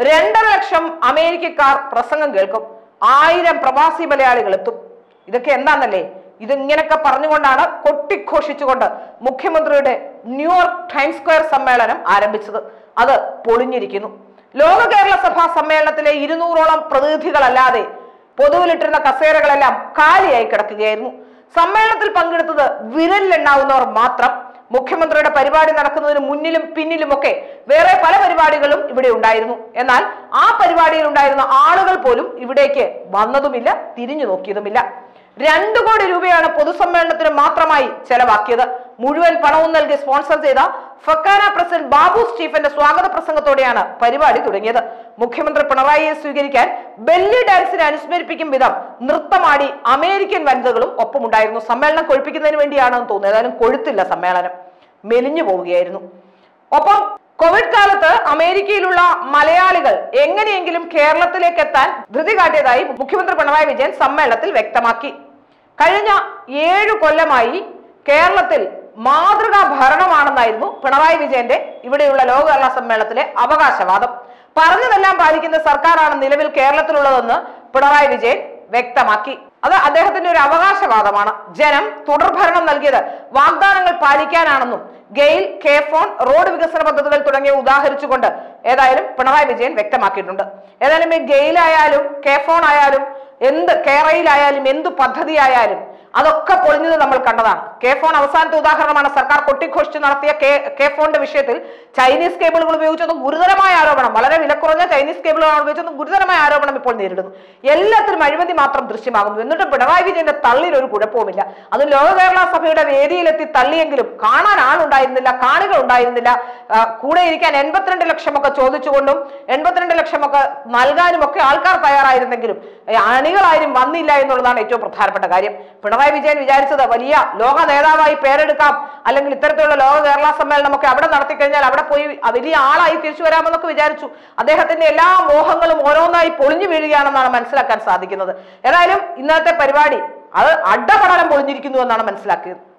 രണ്ടര ലക്ഷം അമേരിക്കക്കാർ പ്രസംഗം കേൾക്കും ആയിരം പ്രവാസി മലയാളികൾ എത്തും ഇതൊക്കെ എന്താണെന്നല്ലേ ഇതിങ്ങനൊക്കെ പറഞ്ഞുകൊണ്ടാണ് കൊട്ടിഘോഷിച്ചുകൊണ്ട് മുഖ്യമന്ത്രിയുടെ ന്യൂയോർക്ക് ടൈംസ് സ്ക്വയർ സമ്മേളനം ആരംഭിച്ചത് അത് പൊളിഞ്ഞിരിക്കുന്നു ലോക കേരള സഭാ സമ്മേളനത്തിലെ ഇരുന്നൂറോളം പ്രതിനിധികളല്ലാതെ പൊതുവിലിട്ടിരുന്ന കസേരകളെല്ലാം കാലിയായി കിടക്കുകയായിരുന്നു സമ്മേളനത്തിൽ പങ്കെടുത്തത് വിരലിലെണ്ണാവുന്നവർ മാത്രം മുഖ്യമന്ത്രിയുടെ പരിപാടി നടക്കുന്നതിന് മുന്നിലും പിന്നിലുമൊക്കെ വേറെ പല പരിപാടികളും ഇവിടെ ഉണ്ടായിരുന്നു എന്നാൽ ആ പരിപാടിയിൽ ഉണ്ടായിരുന്ന ആളുകൾ പോലും ഇവിടേക്ക് വന്നതുമില്ല തിരിഞ്ഞു നോക്കിയതുമില്ല രണ്ടു കോടി രൂപയാണ് പൊതുസമ്മേളനത്തിന് മാത്രമായി ചെലവാക്കിയത് മുഴുവൻ പണവും നൽകി സ്പോൺസർ ചെയ്ത ഫക്കാന പ്രസിഡന്റ് ബാബു സ്റ്റീഫന്റെ സ്വാഗത പ്രസംഗത്തോടെയാണ് പരിപാടി തുടങ്ങിയത് മുഖ്യമന്ത്രി പിണറായിയെ സ്വീകരിക്കാൻ ബെല്ലി ഡാൻസിനെ അനുസ്മരിപ്പിക്കും വിധം നൃത്തമാടി അമേരിക്കൻ വനിതകളും ഒപ്പമുണ്ടായിരുന്നു സമ്മേളനം കൊഴുപ്പിക്കുന്നതിന് വേണ്ടിയാണെന്ന് തോന്നുന്നു ഏതായാലും കൊഴുത്തില്ല സമ്മേളനം മെലിഞ്ഞു പോവുകയായിരുന്നു ഒപ്പം കോവിഡ് കാലത്ത് അമേരിക്കയിലുള്ള മലയാളികൾ എങ്ങനെയെങ്കിലും കേരളത്തിലേക്ക് എത്താൻ ധൃതി കാട്ടിയതായി മുഖ്യമന്ത്രി പിണറായി വിജയൻ സമ്മേളനത്തിൽ വ്യക്തമാക്കി കഴിഞ്ഞ ഏഴു കൊല്ലമായി കേരളത്തിൽ മാതൃകാ ഭരണമാണെന്നായിരുന്നു പിണറായി വിജയന്റെ ഇവിടെയുള്ള ലോക കേരള സമ്മേളനത്തിലെ അവകാശവാദം പറഞ്ഞതെല്ലാം പാലിക്കുന്ന സർക്കാരാണ് നിലവിൽ കേരളത്തിലുള്ളതെന്ന് പിണറായി വിജയൻ വ്യക്തമാക്കി അത് അദ്ദേഹത്തിന്റെ ഒരു അവകാശവാദമാണ് ജനം തുടർഭരണം നൽകിയത് വാഗ്ദാനങ്ങൾ പാലിക്കാനാണെന്നും ഗെയിൽ കെ ഫോൺ റോഡ് വികസന പദ്ധതികൾ തുടങ്ങിയവ ഉദാഹരിച്ചുകൊണ്ട് ഏതായാലും പിണറായി വിജയൻ വ്യക്തമാക്കിയിട്ടുണ്ട് ഏതായാലും ഈ ഗെയിലായാലും കെ ഫോൺ ആയാലും എന്ത് കേരളയിലായാലും എന്ത് പദ്ധതി ആയാലും അതൊക്കെ പൊളിഞ്ഞത് നമ്മൾ കണ്ടതാണ് കെ ഫോൺ അവസാനത്തെ ഉദാഹരണമാണ് സർക്കാർ കൊട്ടിഘോഷിച്ച് നടത്തിയ കെ കെ ഫോണിന്റെ വിഷയത്തിൽ ചൈനീസ് കേബിളുകൾ ഉപയോഗിച്ചത് ഗുരുതരമായ ആരോപണം വളരെ വിലക്കുറഞ്ഞ ചൈനീസ് കേബിളുകളാണ് ഉപയോഗിച്ചത് ഗുരുതരമായ ആരോപണം ഇപ്പോൾ നേരിടുന്നു എല്ലാത്തിലും അഴിമതി മാത്രം ദൃശ്യമാകുന്നു എന്നിട്ട് പിണറായി വിജയന്റെ തള്ളിൽ ഒരു കുഴപ്പവുമില്ല അത് ലോക കേരള സഭയുടെ വേദിയിലെത്തി തള്ളിയെങ്കിലും കാണാൻ ആളുണ്ടായിരുന്നില്ല കാണികൾ ഉണ്ടായിരുന്നില്ല ആ, കൂടെ ഇരിക്കാൻ എൺപത്തിരണ്ട് ലക്ഷമൊക്കെ ചോദിച്ചുകൊണ്ടും എൺപത്തിരണ്ട് ലക്ഷമൊക്കെ നൽകാനും ഒക്കെ ആൾക്കാർ തയ്യാറായിരുന്നെങ്കിലും ഏ, അണികളാരും വന്നില്ല എന്നുള്ളതാണ് ഏറ്റവും പ്രധാനപ്പെട്ട കാര്യം പിണറായി വിജയൻ വിചാരിച്ചത് വലിയ ലോക നേതാവായി പേരെടുക്കാം അല്ലെങ്കിൽ ഇത്തരത്തിലുള്ള ലോക കേരള സമ്മേളനം ഒക്കെ അവിടെ നടത്തി കഴിഞ്ഞാൽ അവിടെ പോയി വലിയ ആളായി തിരിച്ചു വരാമെന്നൊക്കെ വിചാരിച്ചു അദ്ദേഹത്തിന്റെ എല്ലാ മോഹങ്ങളും ഓരോന്നായി പൊളിഞ്ഞു വീഴുകയാണെന്നാണ് മനസ്സിലാക്കാൻ സാധിക്കുന്നത് ഏതായാലും ഇന്നത്തെ പരിപാടി അത് അഡപടലം പൊളിഞ്ഞിരിക്കുന്നു എന്നാണ് മനസ്സിലാക്കിയത്